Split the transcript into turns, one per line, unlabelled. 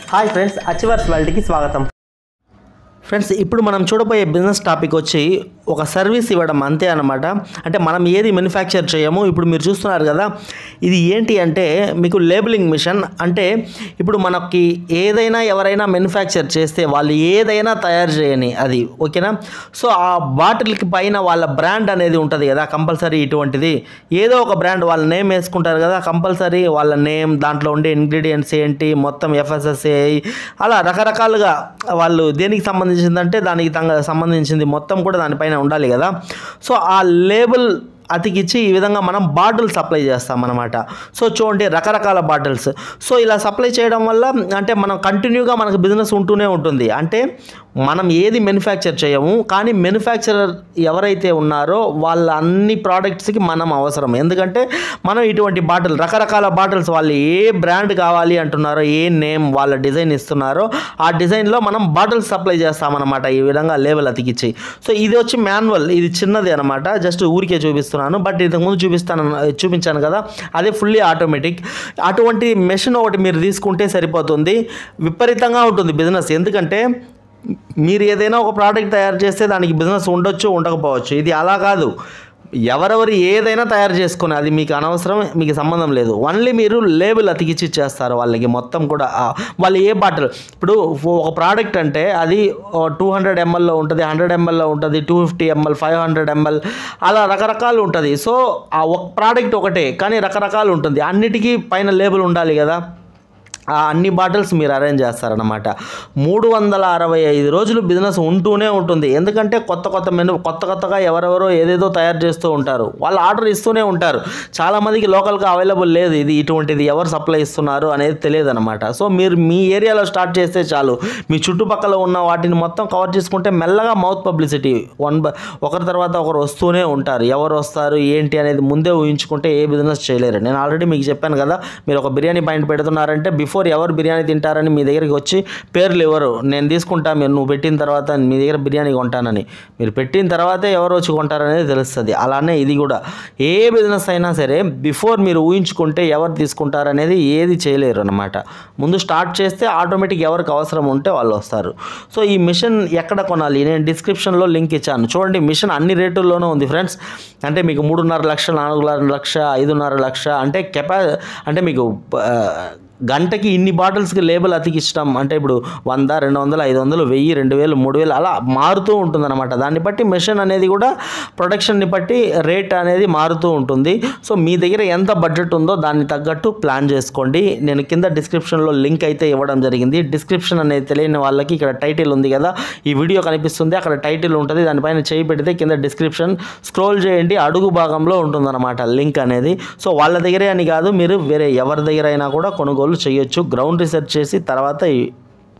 hi friends achievers వరల్డ్కి స్వాగతం friends ఇప్పుడు మనం చూడబోయే బిజినెస్ టాపిక్ వచ్చి ఒక సర్వీస్ ఇవ్వడం అంతే అనమాట అంటే మనం ఏది మ్యానుఫ్యాక్చర్ చేయము ఇప్పుడు మీరు చూస్తున్నారు కదా ఇది ఏంటి అంటే మీకు లేబులింగ్ మిషన్ అంటే ఇప్పుడు మనకి ఏదైనా ఎవరైనా మ్యానుఫ్యాక్చర్ చేస్తే వాళ్ళు ఏదైనా తయారు చేయని అది ఓకేనా సో ఆ బాటిల్కి పైన వాళ్ళ బ్రాండ్ అనేది ఉంటుంది కదా కంపల్సరీ ఇటువంటిది ఏదో ఒక బ్రాండ్ వాళ్ళ నేమ్ వేసుకుంటారు కదా కంపల్సరీ వాళ్ళ నేమ్ దాంట్లో ఉండే ఇంగ్రీడియంట్స్ ఏంటి మొత్తం ఎఫ్ఎస్ఎస్ఏ అలా రకరకాలుగా వాళ్ళు దేనికి సంబంధించిందంటే దానికి తంగ సంబంధించింది మొత్తం కూడా దానిపైన ఉండాలి కదా సో ఆ లేబుల్ అతికిచ్చి ఈ విధంగా మనం బాటిల్ సప్లై చేస్తాం అనమాట సో చూడండి రకరకాల బాటిల్స్ సో ఇలా సప్లై చేయడం వల్ల అంటే మనం కంటిన్యూగా మనకు బిజినెస్ ఉంటూనే ఉంటుంది అంటే మనం ఏది మ్యానుఫ్యాక్చర్ చేయము కానీ మ్యానుఫ్యాక్చరర్ ఎవరైతే ఉన్నారో వాళ్ళ అన్ని ప్రోడక్ట్స్కి మనం అవసరం ఎందుకంటే మనం ఇటువంటి బాటిల్ రకరకాల బాటిల్స్ వాళ్ళు ఏ బ్రాండ్ కావాలి అంటున్నారో ఏ నేమ్ వాళ్ళ డిజైన్ ఇస్తున్నారో ఆ డిజైన్లో మనం బాటిల్స్ సప్లై చేస్తామన్నమాట ఈ విధంగా లేబుల్ అతికిచ్చి సో ఇది వచ్చి మాన్యువల్ ఇది చిన్నది అనమాట జస్ట్ ఊరికే చూపిస్తున్నాను బట్ ఇంతకుముందు చూపిస్తాను చూపించాను కదా అదే ఫుల్లీ ఆటోమేటిక్ అటువంటి మెషిన్ ఒకటి మీరు తీసుకుంటే సరిపోతుంది విపరీతంగా ఉంటుంది బిజినెస్ ఎందుకంటే మీరు ఏదైనా ఒక ప్రోడక్ట్ తయారు చేస్తే దానికి బిజినెస్ ఉండొచ్చు ఉండకపోవచ్చు ఇది అలా కాదు ఎవరెవరు ఏదైనా తయారు చేసుకుని అది మీకు అనవసరం మీకు సంబంధం లేదు ఓన్లీ మీరు లేబుల్ అతికిచ్చి చేస్తారు వాళ్ళకి మొత్తం కూడా ఆ, వాళ్ళు ఏ బాటిల్ ఇప్పుడు ఒక ప్రోడక్ట్ అంటే అది టూ హండ్రెడ్ ఎంఎల్లో ఉంటుంది హండ్రెడ్ ఎంఎల్లో ఉంటుంది two fifty ML five hundred ML అలా రకరకాలు ఉంటుంది సో ఆ ఒక ప్రోడక్ట్ ఒకటే కానీ రకరకాలు ఉంటుంది అన్నిటికీ పైన లేబుల్ ఉండాలి కదా ఆ అన్ని బాటిల్స్ మీరు అరేంజ్ చేస్తారనమాట మూడు వందల అరవై ఐదు రోజులు బిజినెస్ ఉంటూనే ఉంటుంది ఎందుకంటే కొత్త కొత్త మెను కొత్త కొత్తగా ఎవరెవరో ఏదేదో తయారు చేస్తూ ఉంటారు వాళ్ళు ఆర్డర్ ఇస్తూనే ఉంటారు చాలామందికి లోకల్గా అవైలబుల్ లేదు ఇది ఇటువంటిది ఎవరు సప్లై ఇస్తున్నారు అనేది తెలియదు అనమాట సో మీరు మీ ఏరియాలో స్టార్ట్ చేస్తే చాలు మీ చుట్టుపక్కల ఉన్న వాటిని మొత్తం కవర్ చేసుకుంటే మెల్లగా మౌత్ పబ్లిసిటీ వన్ బై ఒకరి తర్వాత ఒకరు వస్తూనే ఉంటారు ఎవరు వస్తారు ఏంటి అనేది ముందే ఊహించుకుంటే ఏ బిజినెస్ చేయలేరు నేను ఆల్రెడీ మీకు చెప్పాను కదా మీరు ఒక బిర్యానీ పాయింట్ పెడుతున్నారంటే బిఫోర్ ఎవరు బిర్యానీ తింటారని మీ దగ్గరికి వచ్చి పేర్లు ఎవరు నేను తీసుకుంటా మీరు నువ్వు పెట్టిన తర్వాత మీ దగ్గర బిర్యానీ కొంటానని మీరు పెట్టిన తర్వాతే ఎవరు వచ్చి కొంటారనేది తెలుస్తుంది అలానే ఇది కూడా ఏ బిజినెస్ అయినా సరే బిఫోర్ మీరు ఊహించుకుంటే ఎవరు తీసుకుంటారనేది ఏది చేయలేరు అనమాట ముందు స్టార్ట్ చేస్తే ఆటోమేటిక్ ఎవరికి అవసరం ఉంటే వాళ్ళు వస్తారు సో ఈ మిషన్ ఎక్కడ కొనాలి నేను డిస్క్రిప్షన్లో లింక్ ఇచ్చాను చూడండి మిషన్ అన్ని రేటుల్లోనూ ఉంది ఫ్రెండ్స్ అంటే మీకు మూడున్నర లక్ష నాలుగున్నర లక్ష ఐదున్నర లక్ష అంటే కెపా అంటే మీకు ఆ, గంటకి ఇన్ని బాటిల్స్కి లేబుల్ అతికించడం అంటే ఇప్పుడు వంద రెండు వందలు ఐదు వందలు వెయ్యి రెండు వేలు మూడు వేలు అలా మారుతూ ఉంటుంది అనమాట దాన్ని బట్టి మెషిన్ అనేది కూడా ప్రొడక్షన్ని బట్టి రేట్ అనేది మారుతూ ఉంటుంది సో మీ దగ్గర ఎంత బడ్జెట్ ఉందో దాన్ని తగ్గట్టు ప్లాన్ చేసుకోండి నేను కింద డిస్క్రిప్షన్లో లింక్ అయితే ఇవ్వడం జరిగింది డిస్క్రిప్షన్ అనేది తెలియని వాళ్ళకి ఇక్కడ టైటిల్ ఉంది కదా ఈ వీడియో కనిపిస్తుంది అక్కడ టైటిల్ ఉంటుంది దానిపైన చేయి పెడితే కింద డిస్క్రిప్షన్ స్క్రోల్ చేయండి అడుగు భాగంలో ఉంటుందన్నమాట లింక్ అనేది సో వాళ్ళ దగ్గరే అని కాదు మీరు వేరే ఎవరి దగ్గర అయినా కూడా కొనుగోలు చేయొచ్చు గ్రౌండ్ రీసెర్చ్ చేసి తర్వాత ఈ